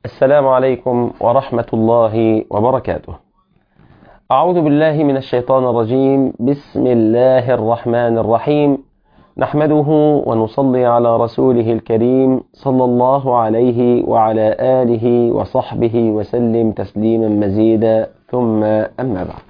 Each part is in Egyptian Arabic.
السلام عليكم ورحمة الله وبركاته. أعوذ بالله من الشيطان الرجيم، بسم الله الرحمن الرحيم. نحمده ونصلي على رسوله الكريم صلى الله عليه وعلى آله وصحبه وسلم تسليما مزيدا ثم أما بعد.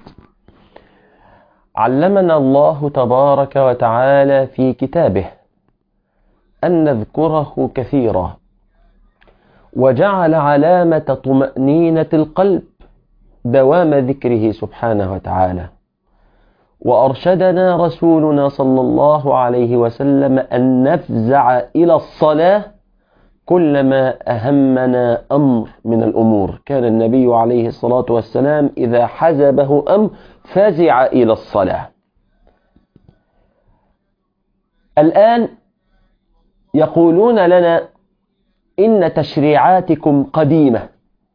علمنا الله تبارك وتعالى في كتابه أن نذكره كثيرا وجعل علامة طمأنينة القلب دوام ذكره سبحانه وتعالى وأرشدنا رسولنا صلى الله عليه وسلم أن نفزع إلى الصلاة كلما أهمنا أمر من الأمور كان النبي عليه الصلاة والسلام إذا حزبه أمر فزع إلى الصلاة الآن يقولون لنا إن تشريعاتكم قديمة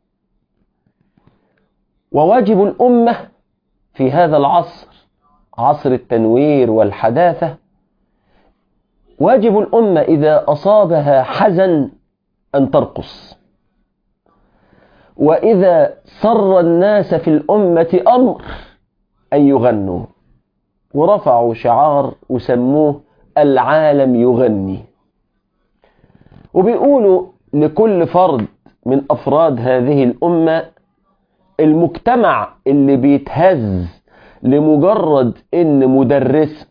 وواجب الأمة في هذا العصر عصر التنوير والحداثة واجب الأمة إذا أصابها حزن أن ترقص وإذا سر الناس في الأمة أمر أن يغنوا ورفعوا شعار وسموه العالم يغني وبيقولوا لكل فرد من أفراد هذه الأمة المجتمع اللي بيتهز لمجرد إن مدرسة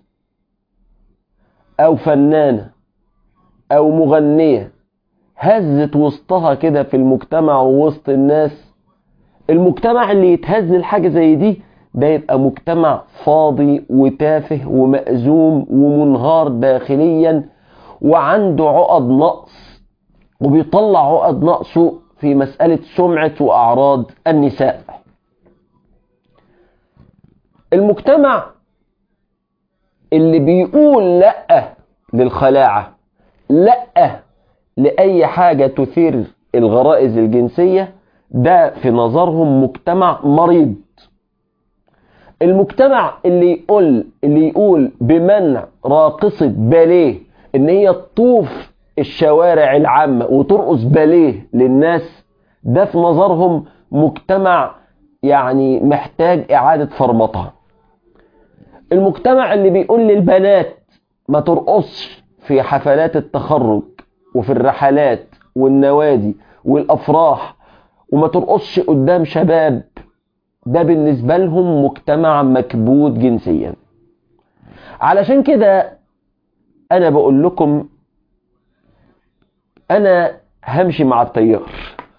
أو فنانة أو مغنية هزت وسطها كده في المجتمع ووسط الناس المجتمع اللي يتهز لحاجة زي دي ده يبقى مجتمع فاضي وتافه ومأزوم ومنهار داخليا وعنده عقد نقص وبيطلع عقد نقصه في مسألة سمعة وأعراض النساء المجتمع اللي بيقول لأ للخلاعة لأ لأي حاجة تثير الغرائز الجنسية ده في نظرهم مجتمع مريض المجتمع اللي يقول اللي يقول بمنع راقصة باليه ان هي تطوف الشوارع العامة وترقص باليه للناس ده في نظرهم مجتمع يعني محتاج إعادة فرمطة المجتمع اللي بيقول للبنات ما ترقصش في حفلات التخرج وفي الرحلات والنوادي والأفراح وما ترقصش قدام شباب ده بالنسبة لهم مجتمع مكبوت جنسيا علشان كده أنا بقول لكم أنا همشي مع التيار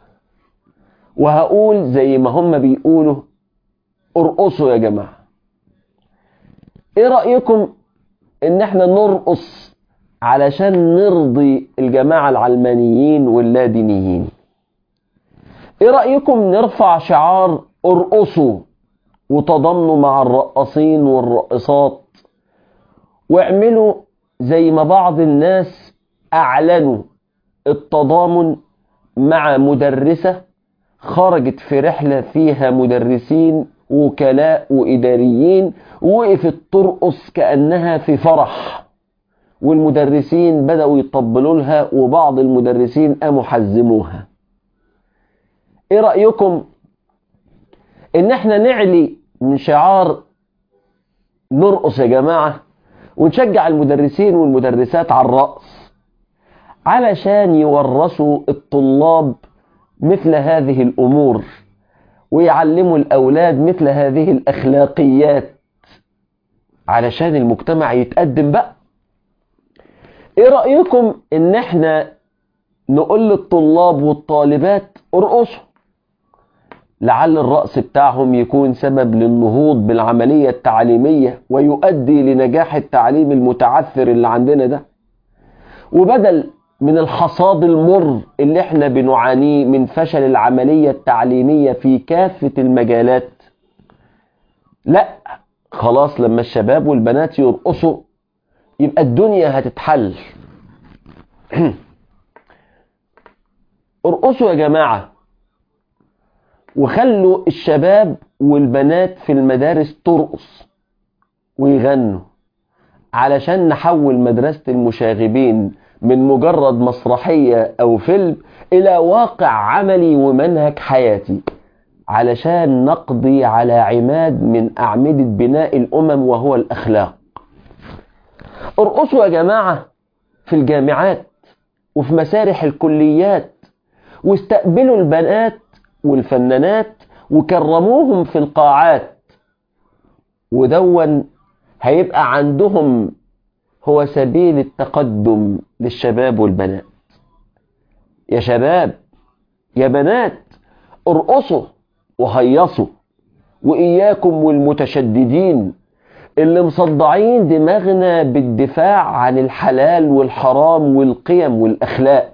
وهقول زي ما هم بيقولوا ارقصوا يا جماعة ايه رأيكم ان احنا نرقص علشان نرضي الجماعة العلمانيين واللادينيين ايه رأيكم نرفع شعار ارقصوا وتضامنوا مع الرقاصين والرقصات واعملوا زي ما بعض الناس اعلنوا التضامن مع مدرسة خرجت في رحلة فيها مدرسين وكلاء وإداريين وقفت ترقص كأنها في فرح والمدرسين بدأوا يطبلوا لها وبعض المدرسين قاموا حزموها ايه رأيكم ان احنا نعلي من شعار نرقص يا جماعة ونشجع المدرسين والمدرسات على الرقص علشان يورثوا الطلاب مثل هذه الأمور ويعلموا الأولاد مثل هذه الأخلاقيات علشان المجتمع يتقدم بقى ايه رأيكم ان احنا نقول للطلاب والطالبات ارقصوا لعل الرأس بتاعهم يكون سبب للنهوض بالعملية التعليمية ويؤدي لنجاح التعليم المتعثر اللي عندنا ده وبدل من الحصاد المر اللي احنا بنعانيه من فشل العملية التعليمية في كافة المجالات لا خلاص لما الشباب والبنات يرقصوا يبقى الدنيا هتتحل ارقصوا يا جماعة وخلوا الشباب والبنات في المدارس ترقص ويغنوا علشان نحول مدرسة المشاغبين من مجرد مسرحية أو فيلم إلى واقع عملي ومنهج حياتي علشان نقضي على عماد من أعمدة بناء الأمم وهو الأخلاق ارقصوا يا جماعة في الجامعات وفي مسارح الكليات واستقبلوا البنات والفنانات وكرموهم في القاعات ودون هيبقى عندهم هو سبيل التقدم للشباب والبنات يا شباب يا بنات ارقصوا وهيصوا وإياكم والمتشددين اللي مصدعين دماغنا بالدفاع عن الحلال والحرام والقيم والأخلاق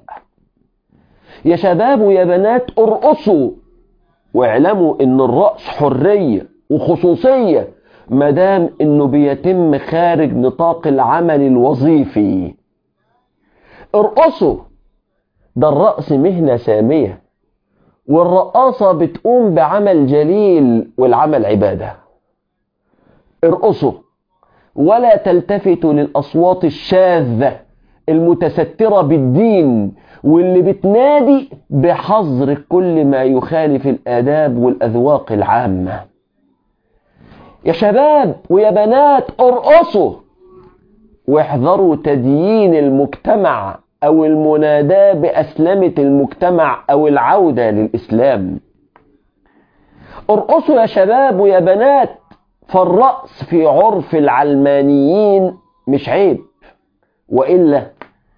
يا شباب ويا بنات ارقصوا واعلموا ان الرقص حرية وخصوصية مدام انه بيتم خارج نطاق العمل الوظيفي ارقصوا ده الرقص مهنة سامية والرقاصة بتقوم بعمل جليل والعمل عبادة ارقصوا ولا تلتفتوا للأصوات الشاذة المتسترة بالدين واللي بتنادي بحظر كل ما يخالف الآداب والأذواق العامة يا شباب ويا بنات ارقصوا واحذروا تديين المجتمع أو المناداة بأسلمة المجتمع أو العودة للإسلام ارقصوا يا شباب ويا بنات فالرقص في عرف العلمانيين مش عيب وإلا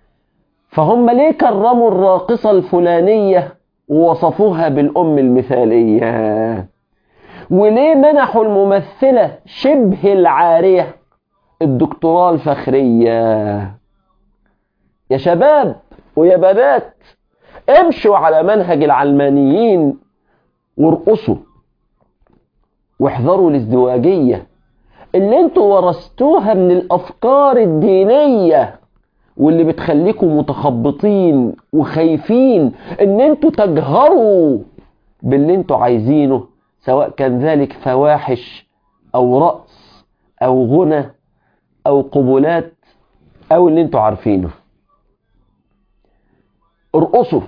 فهم ليه كرموا الراقصة الفلانية ووصفوها بالأم المثالية وليه منحوا الممثلة شبه العارية الدكتوراه الفخرية يا شباب ويا بنات امشوا على منهج العلمانيين وارقصوا واحذروا الازدواجية اللي انتوا ورثتوها من الافكار الدينية واللي بتخليكم متخبطين وخايفين ان انتوا تجهروا باللي انتوا عايزينه سواء كان ذلك فواحش او رقص او غنى او قبلات او اللي انتوا عارفينه ارقصوا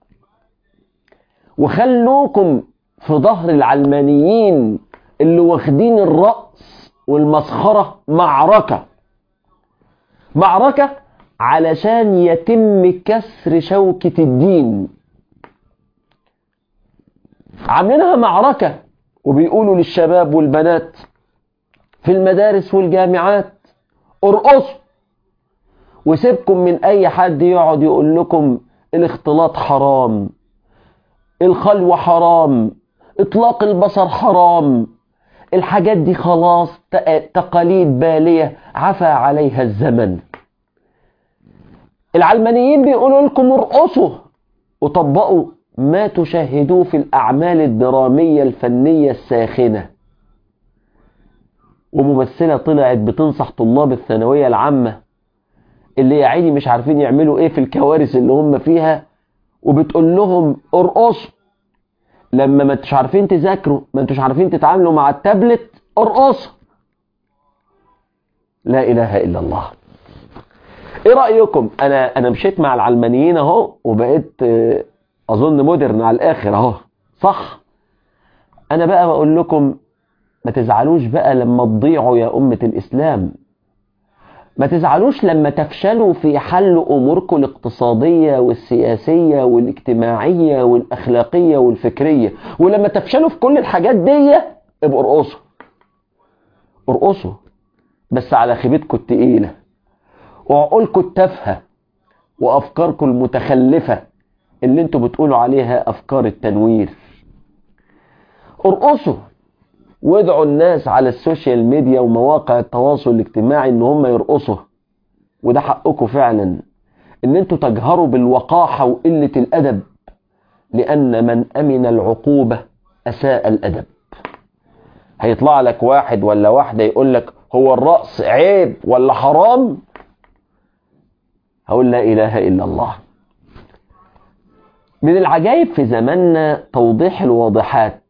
وخلوكم في ظهر العلمانيين اللي واخدين الرقص والمسخرة معركة معركة علشان يتم كسر شوكة الدين عاملينها معركة وبيقولوا للشباب والبنات في المدارس والجامعات ارقصوا وسيبكم من اي حد يقعد يقول لكم الاختلاط حرام الخلوة حرام اطلاق البصر حرام الحاجات دي خلاص تقاليد بالية عفى عليها الزمن العلمانيين بيقولوا لكم ارقصوا وطبقوا ما تشاهدوه في الأعمال الدرامية الفنية الساخنة وممثلة طلعت بتنصح طلاب الثانوية العامة اللي يا عيني مش عارفين يعملوا ايه في الكوارث اللي هم فيها وبتقول لهم ارقصوا لما ما انتوش عارفين تذاكروا ما انتوش عارفين تتعاملوا مع التابلت ارقصوا لا اله الا الله ايه رايكم انا انا مشيت مع العلمانيين اهو وبقيت اظن مودرن على الاخر اهو صح انا بقى بقول لكم ما تزعلوش بقى لما تضيعوا يا امه الاسلام ما تزعلوش لما تفشلوا في حل اموركم الاقتصاديه والسياسيه والاجتماعيه والاخلاقيه والفكريه ولما تفشلوا في كل الحاجات دي ابقوا ارقصوا ارقصوا بس على خيبتكم التقيله وعقولكم التافهه وافكاركم المتخلفه اللي انتوا بتقولوا عليها افكار التنوير ارقصوا وادعوا الناس على السوشيال ميديا ومواقع التواصل الاجتماعي ان هم يرقصوا وده حقكم فعلا ان انتوا تجهروا بالوقاحة وقلة الادب لان من امن العقوبة اساء الادب هيطلع لك واحد ولا واحدة يقول لك هو الرقص عيب ولا حرام هقول لا اله الا الله من العجائب في زماننا توضيح الواضحات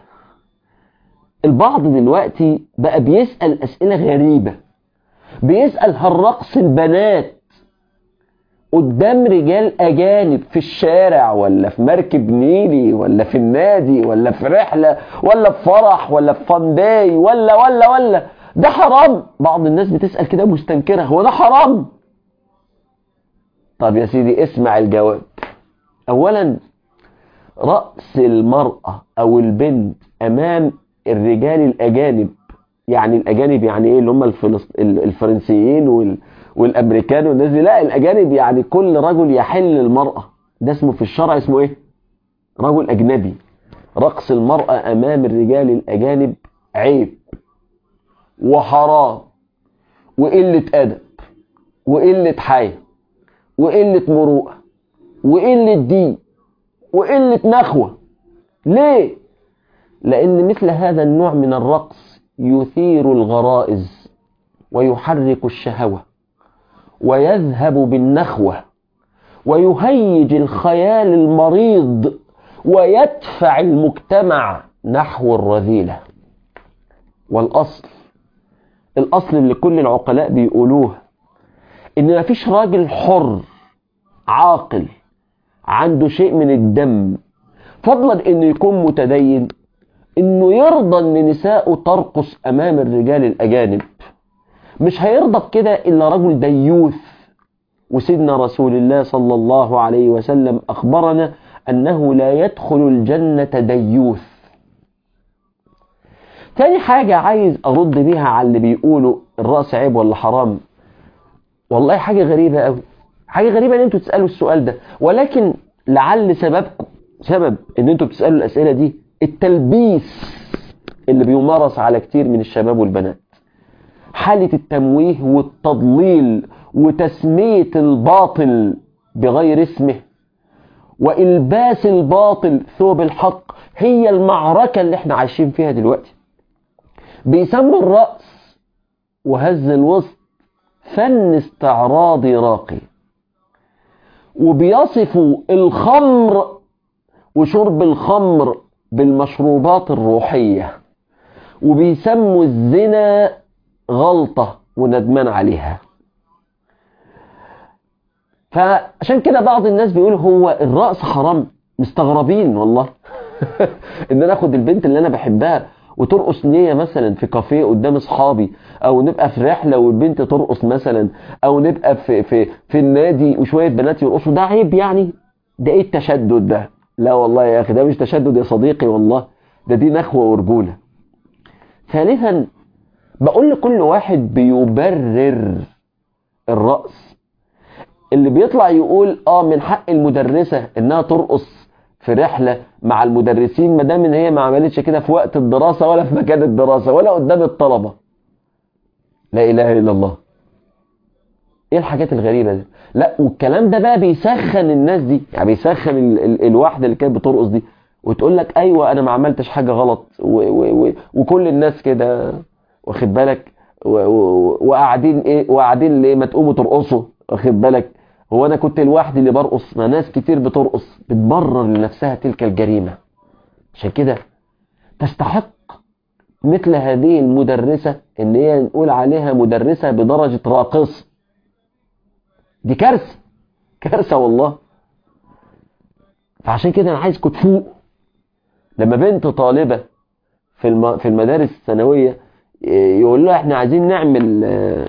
البعض دلوقتي بقى بيسأل أسئلة غريبة بيسأل هل رقص البنات قدام رجال أجانب في الشارع ولا في مركب نيلي ولا في النادي ولا في رحلة ولا في فرح ولا في فنداي ولا ولا ولا ده حرام بعض الناس بتسأل كده مستنكرة هو ده حرام طب يا سيدي اسمع الجواب أولا رأس المرأة أو البنت أمام الرجال الأجانب يعني الأجانب يعني إيه اللي هم الفلسط... الفرنسيين وال... والأمريكان والناس دي لا الأجانب يعني كل رجل يحل المرأة ده اسمه في الشرع اسمه إيه رجل أجنبي رقص المرأة أمام الرجال الأجانب عيب وحرام وقلة أدب وقلة حياة وقلة مروءة وقلة دين وقلة نخوة ليه؟ لأن مثل هذا النوع من الرقص يثير الغرائز ويحرك الشهوة ويذهب بالنخوة ويهيج الخيال المريض ويدفع المجتمع نحو الرذيلة والأصل الأصل اللي كل العقلاء بيقولوه إن مفيش راجل حر عاقل عنده شيء من الدم فضلا انه يكون متدين انه يرضى ان نساءه ترقص امام الرجال الاجانب مش هيرضى بكده الا رجل ديوث وسيدنا رسول الله صلى الله عليه وسلم اخبرنا انه لا يدخل الجنة ديوث تاني حاجة عايز ارد بيها على اللي بيقولوا الرأس عيب ولا حرام والله حاجة غريبة قوي حاجة غريبة ان انتوا تسألوا السؤال ده ولكن لعل سببكم سبب ان انتوا بتسألوا الاسئلة دي التلبيس اللي بيمارس على كتير من الشباب والبنات حالة التمويه والتضليل وتسمية الباطل بغير اسمه وإلباس الباطل ثوب الحق هي المعركة اللي احنا عايشين فيها دلوقتي بيسموا الرأس وهز الوسط فن استعراضي راقي وبيصفوا الخمر وشرب الخمر بالمشروبات الروحية وبيسموا الزنا غلطة وندمان عليها فعشان كده بعض الناس بيقول هو الرقص حرام مستغربين والله ان انا اخد البنت اللي انا بحبها وترقص نية مثلا في كافيه قدام اصحابي او نبقى في رحله والبنت ترقص مثلا او نبقى في في في النادي وشويه بنات يرقصوا ده عيب يعني ده ايه التشدد ده لا والله يا اخي ده مش تشدد يا صديقي والله ده دي نخوه ورجوله ثالثا بقول لكل واحد بيبرر الرأس اللي بيطلع يقول اه من حق المدرسة انها ترقص في رحلة مع المدرسين ما دام ان هي ما عملتش كده في وقت الدراسة ولا في مكان الدراسة ولا قدام الطلبة لا اله الا الله ايه الحاجات الغريبة دي لا والكلام ده بقى بيسخن الناس دي يعني بيسخن ال ال الواحدة اللي كانت بترقص دي وتقول لك ايوه انا ما عملتش حاجة غلط و و و وكل الناس كده واخد بالك وقاعدين ايه وقاعدين ليه ما تقوموا ترقصوا واخد بالك هو انا كنت لوحدي اللي برقص ما ناس كتير بترقص بتبرر لنفسها تلك الجريمة عشان كده تستحق مثل هذه المدرسة ان هي نقول عليها مدرسة بدرجة راقص دي كارثة كارثة والله فعشان كده انا عايزكم تفوق لما بنت طالبة في الم... في المدارس الثانوية يقول له احنا عايزين نعمل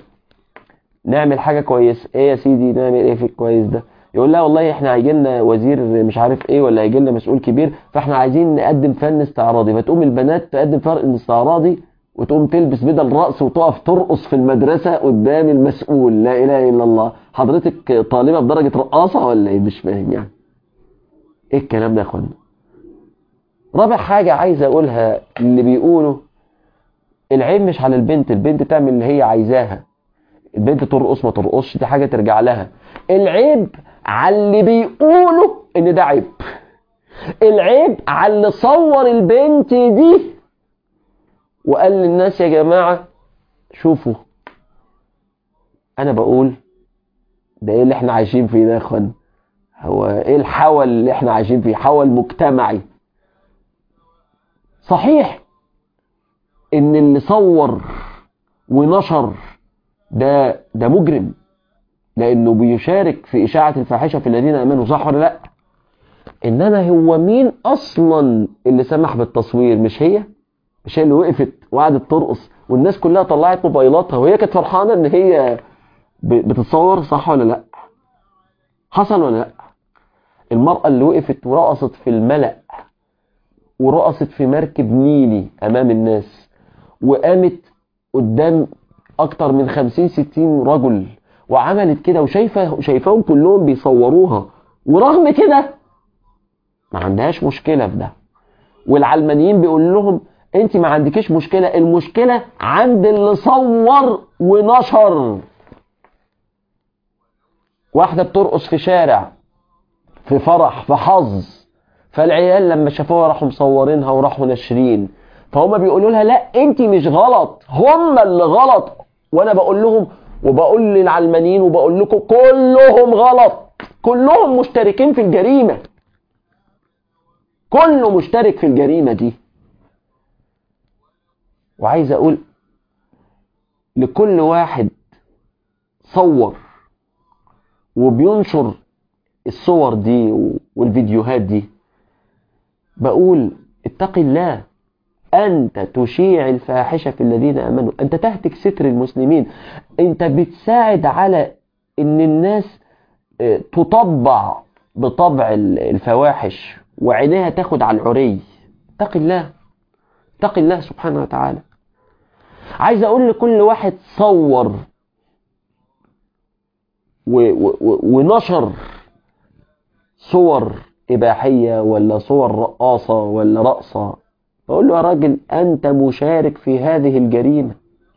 نعمل حاجة كويس ايه يا سيدي نعمل ايه في الكويس ده يقول لا والله احنا هيجي لنا وزير مش عارف ايه ولا هيجي لنا مسؤول كبير فاحنا عايزين نقدم فن استعراضي فتقوم البنات تقدم فن استعراضي وتقوم تلبس بدل رأس وتقف ترقص في المدرسة قدام المسؤول لا اله الا الله حضرتك طالبة بدرجة رقاصة ولا ايه مش فاهم يعني ايه الكلام ده يا اخوانا رابع حاجة عايز اقولها اللي بيقولوا العيب مش على البنت البنت تعمل اللي هي عايزاها البنت ترقص ما ترقصش دي حاجة ترجع لها العيب على اللي بيقولوا ان ده عيب العيب على اللي صور البنت دي وقال للناس يا جماعة شوفوا انا بقول ده ايه اللي احنا عايشين فيه ده يا اخوان هو ايه الحول اللي احنا عايشين فيه حول مجتمعي صحيح ان اللي صور ونشر ده ده مجرم لانه بيشارك في اشاعة الفاحشة في الذين امنوا صح ولا لا انما هو مين اصلا اللي سمح بالتصوير مش هي مش هي اللي وقفت وقعدت ترقص والناس كلها طلعت موبايلاتها وهي كانت فرحانة ان هي بتتصور صح ولا لا حصل ولا لا المرأة اللي وقفت ورقصت في الملأ ورقصت في مركب نيلي امام الناس وقامت قدام اكتر من خمسين ستين رجل وعملت كده وشايفة شايفاهم كلهم بيصوروها ورغم كده ما عندهاش مشكلة في ده والعلمانيين بيقول لهم انت ما عندكيش مشكلة المشكلة عند اللي صور ونشر واحدة بترقص في شارع في فرح في حظ فالعيال لما شافوها راحوا مصورينها وراحوا ناشرين فهم بيقولوا لها لا انت مش غلط هم اللي غلط وانا بقول لهم وبقول للعلمانيين وبقول لكم كلهم غلط كلهم مشتركين في الجريمة كله مشترك في الجريمة دي وعايز اقول لكل واحد صور وبينشر الصور دي والفيديوهات دي بقول اتق الله أنت تشيع الفاحشة في الذين أمنوا أنت تهتك ستر المسلمين أنت بتساعد على أن الناس تطبع بطبع الفواحش وعينيها تاخد على العري اتق الله اتق الله سبحانه وتعالى عايز أقول لكل واحد صور و و ونشر صور إباحية ولا صور رقاصة ولا رقصة بقول له يا راجل أنت مشارك في هذه الجريمة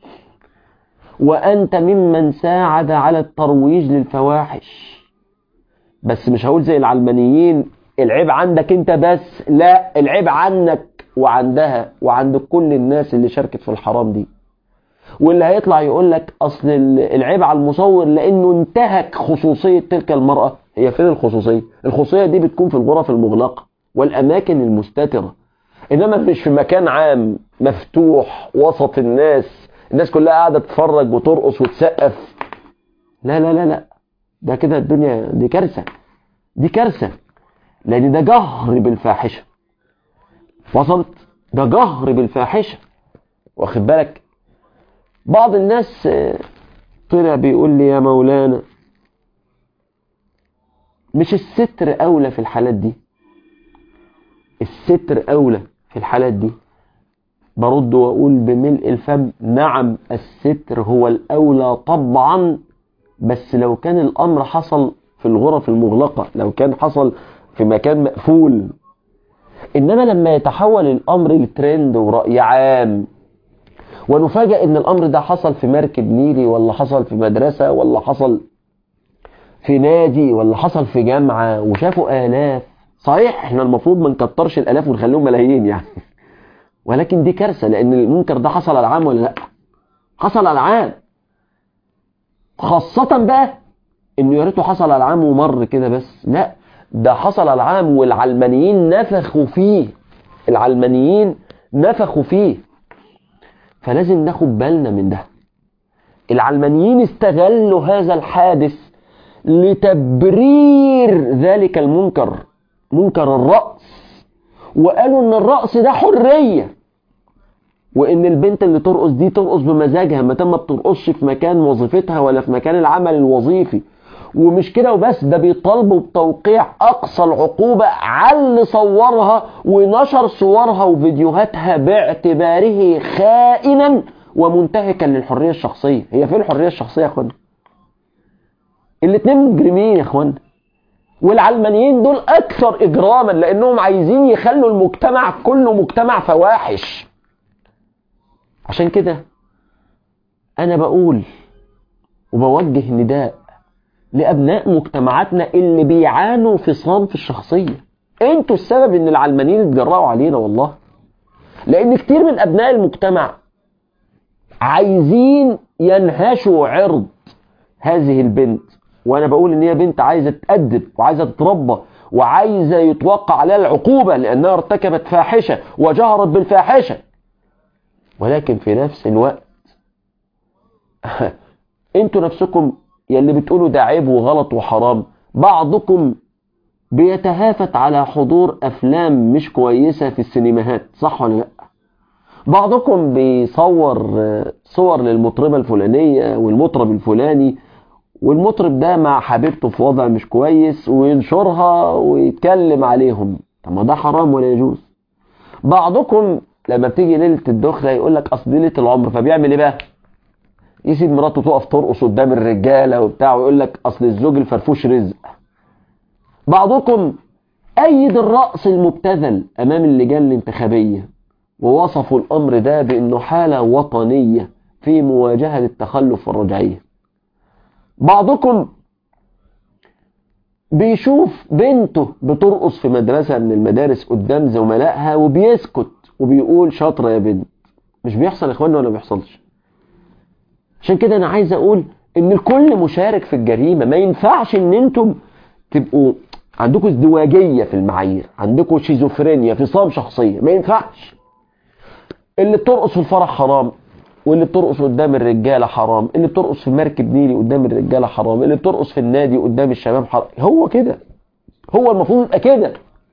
وأنت ممن ساعد على الترويج للفواحش بس مش هقول زي العلمانيين العيب عندك انت بس لا العيب عنك وعندها وعند كل الناس اللي شاركت في الحرام دي واللي هيطلع يقول لك اصل العيب على المصور لانه انتهك خصوصية تلك المرأة هي فين الخصوصية الخصوصية دي بتكون في الغرف المغلقة والاماكن المستترة انما مش في مكان عام مفتوح وسط الناس الناس كلها قاعدة تتفرج وترقص وتسقف لا لا لا لا ده كده الدنيا دي كارثة دي كارثة لان ده جهر بالفاحشة وصلت ده جهر بالفاحشة واخد بالك بعض الناس طلع بيقول لي يا مولانا مش الستر أولى في الحالات دي الستر أولى في الحالات دي برد وأقول بملء الفم نعم الستر هو الأولى طبعا بس لو كان الأمر حصل في الغرف المغلقة لو كان حصل في مكان مقفول إنما لما يتحول الأمر لترند ورأي عام ونفاجأ ان الامر ده حصل في مركب نيلي ولا حصل في مدرسة ولا حصل في نادي ولا حصل في جامعة وشافوا آلاف صحيح احنا المفروض ما نكترش الآلاف ونخليهم ملايين يعني ولكن دي كارثة لأن المنكر ده حصل على العام ولا لا حصل على العام خاصة بقى انه يا ريته حصل على العام ومر كده بس لا ده حصل على العام والعلمانيين نفخوا فيه العلمانيين نفخوا فيه فلازم ناخد بالنا من ده العلمانيين استغلوا هذا الحادث لتبرير ذلك المنكر منكر الرأس وقالوا ان الرأس ده حرية وان البنت اللي ترقص دي ترقص بمزاجها ما ما بترقصش في مكان وظيفتها ولا في مكان العمل الوظيفي ومش كده وبس ده بيطالبوا بتوقيع اقصى العقوبة على اللي صورها ونشر صورها وفيديوهاتها باعتباره خائنا ومنتهكا للحرية الشخصية هي فين الحرية الشخصية يا اخوانا الاتنين مجرمين يا اخوانا والعلمانيين دول اكثر اجراما لانهم عايزين يخلوا المجتمع كله مجتمع فواحش عشان كده انا بقول وبوجه نداء لأبناء مجتمعاتنا اللي بيعانوا في صنف الشخصية انتوا السبب ان العلمانيين اتجرأوا علينا والله لان كتير من ابناء المجتمع عايزين ينهشوا عرض هذه البنت وانا بقول ان هي بنت عايزة تأدب وعايزة تتربى وعايزة يتوقع عليها العقوبة لانها ارتكبت فاحشة وجهرت بالفاحشة ولكن في نفس الوقت انتوا نفسكم يلي بتقولوا ده عيب وغلط وحرام بعضكم بيتهافت على حضور افلام مش كويسة في السينماهات صح ولا لا بعضكم بيصور صور للمطربة الفلانية والمطرب الفلاني والمطرب ده مع حبيبته في وضع مش كويس وينشرها ويتكلم عليهم طب ما ده حرام ولا يجوز بعضكم لما بتيجي ليله الدخله يقول لك اصل ليله العمر فبيعمل ايه بقى يسيب مراته تقف ترقص قدام الرجاله وبتاع ويقول لك اصل الزوج الفرفوش رزق بعضكم ايد الرأس المبتذل امام اللجان الانتخابيه ووصفوا الامر ده بانه حاله وطنيه في مواجهه التخلف والرجعيه بعضكم بيشوف بنته بترقص في مدرسة من المدارس قدام زملائها وبيسكت وبيقول شاطرة يا بنت مش بيحصل يا اخوانا ولا بيحصلش عشان كده انا عايز اقول ان الكل مشارك في الجريمة ما ينفعش ان انتم تبقوا عندكم ازدواجية في المعايير عندكم شيزوفرينيا فصام شخصية ما ينفعش اللي بترقص في الفرح حرام واللي بترقص قدام الرجالة حرام اللي بترقص في مركب نيلي قدام الرجالة حرام اللي بترقص في النادي قدام الشباب حرام هو كده هو المفروض يبقى كده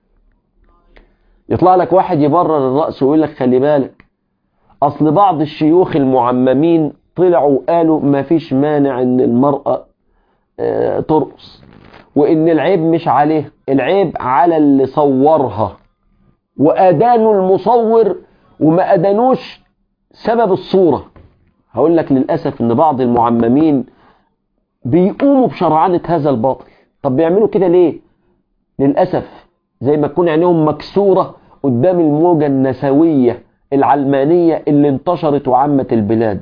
يطلع لك واحد يبرر الرأس ويقول لك خلي بالك أصل بعض الشيوخ المعممين طلعوا وقالوا ما فيش مانع ان المرأة اه ترقص وان العيب مش عليه العيب على اللي صورها وأدانوا المصور وما أدانوش سبب الصورة هقول لك للأسف ان بعض المعممين بيقوموا بشرعنة هذا الباطل طب بيعملوا كده ليه للأسف زي ما تكون عينيهم مكسورة قدام الموجة النسوية العلمانية اللي انتشرت وعمت البلاد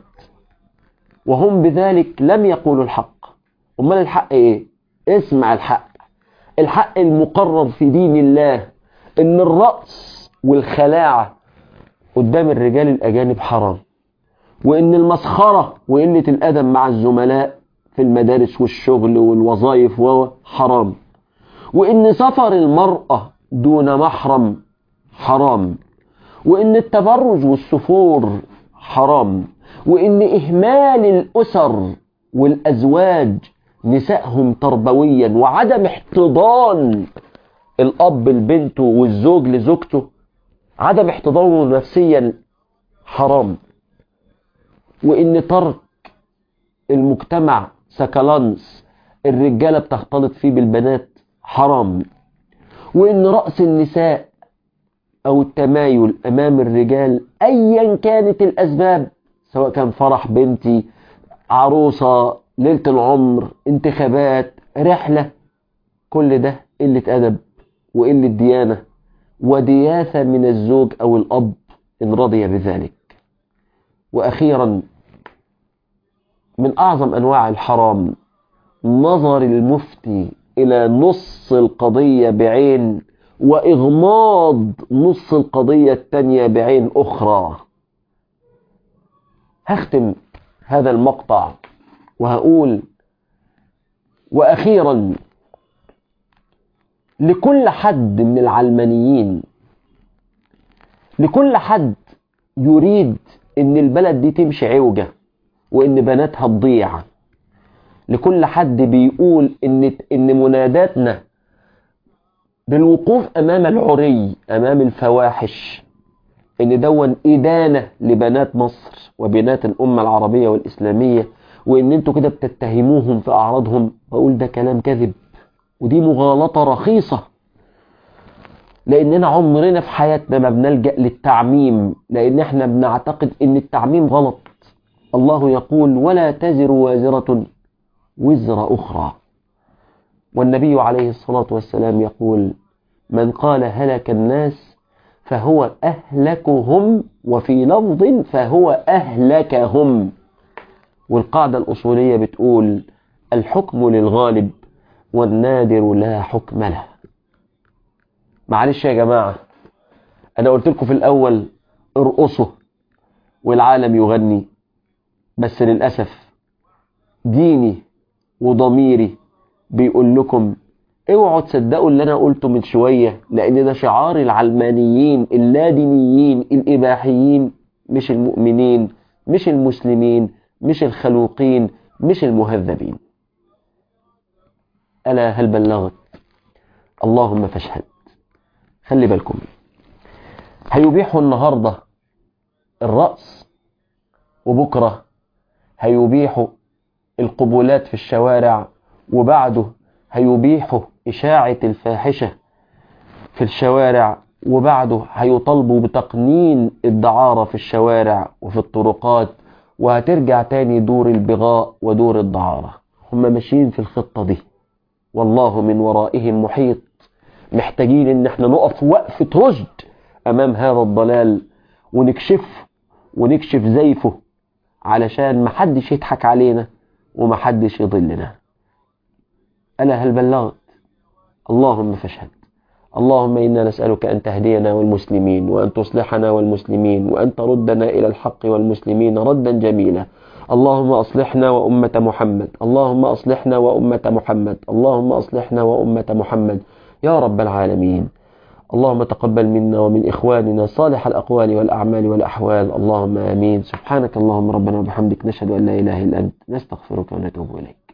وهم بذلك لم يقولوا الحق امال الحق ايه اسمع الحق الحق المقرر في دين الله ان الرأس والخلاعة قدام الرجال الأجانب حرام وإن المسخرة وقلة الأدب مع الزملاء في المدارس والشغل والوظائف حرام وإن سفر المرأة دون محرم حرام وإن التبرج والسفور حرام وإن إهمال الأسر والأزواج نسائهم تربويا وعدم احتضان الأب لبنته والزوج لزوجته عدم احتضانه نفسيا حرام وان ترك المجتمع سكالانس الرجالة بتختلط فيه بالبنات حرام وان رأس النساء او التمايل امام الرجال ايا كانت الاسباب سواء كان فرح بنتي عروسة ليلة العمر انتخابات رحلة كل ده قلة ادب وقلة ديانة ودياثة من الزوج أو الأب إن رضي بذلك وأخيرا من أعظم أنواع الحرام نظر المفتي إلى نص القضية بعين وإغماض نص القضية التانية بعين أخرى هختم هذا المقطع وهقول وأخيرا لكل حد من العلمانيين لكل حد يريد ان البلد دي تمشي عوجة وان بناتها تضيع لكل حد بيقول ان ان مناداتنا بالوقوف امام العري امام الفواحش ان دون ادانة لبنات مصر وبنات الامة العربية والاسلامية وان انتوا كده بتتهموهم في اعراضهم بقول ده كلام كذب ودي مغالطة رخيصة لأننا عمرنا في حياتنا ما بنلجأ للتعميم لأن احنا بنعتقد أن التعميم غلط الله يقول ولا تزر وازرة وزر أخرى والنبي عليه الصلاة والسلام يقول من قال هلك الناس فهو أهلكهم وفي لفظ فهو أهلكهم والقاعدة الأصولية بتقول الحكم للغالب والنادر لا حكم له معلش يا جماعة أنا قلت لكم في الأول ارقصوا والعالم يغني بس للأسف ديني وضميري بيقول لكم اوعوا تصدقوا اللي أنا قلته من شوية لأن ده شعار العلمانيين اللادينيين الإباحيين مش المؤمنين مش المسلمين مش الخلوقين مش المهذبين ألا هل بلغت اللهم فاشهد خلي بالكم هيبيحوا النهاردة الرأس وبكرة هيبيحوا القبولات في الشوارع وبعده هيبيحوا إشاعة الفاحشة في الشوارع وبعده هيطالبوا بتقنين الدعارة في الشوارع وفي الطرقات وهترجع تاني دور البغاء ودور الدعارة هم ماشيين في الخطة دي والله من ورائهم محيط محتاجين ان احنا نقف وقفة رشد امام هذا الضلال ونكشفه ونكشف زيفه علشان محدش يضحك علينا ومحدش يضلنا ألا هل بلغت اللهم فاشهد اللهم إنا نسألك أن تهدينا والمسلمين وأن تصلحنا والمسلمين وأن تردنا إلى الحق والمسلمين ردا جميلا اللهم أصلحنا وأمة محمد اللهم أصلحنا وأمة محمد اللهم أصلحنا وأمة محمد يا رب العالمين اللهم تقبل منا ومن إخواننا صالح الأقوال والأعمال والأحوال اللهم آمين سبحانك اللهم ربنا وبحمدك نشهد أن لا إله إلا أنت نستغفرك ونتوب إليك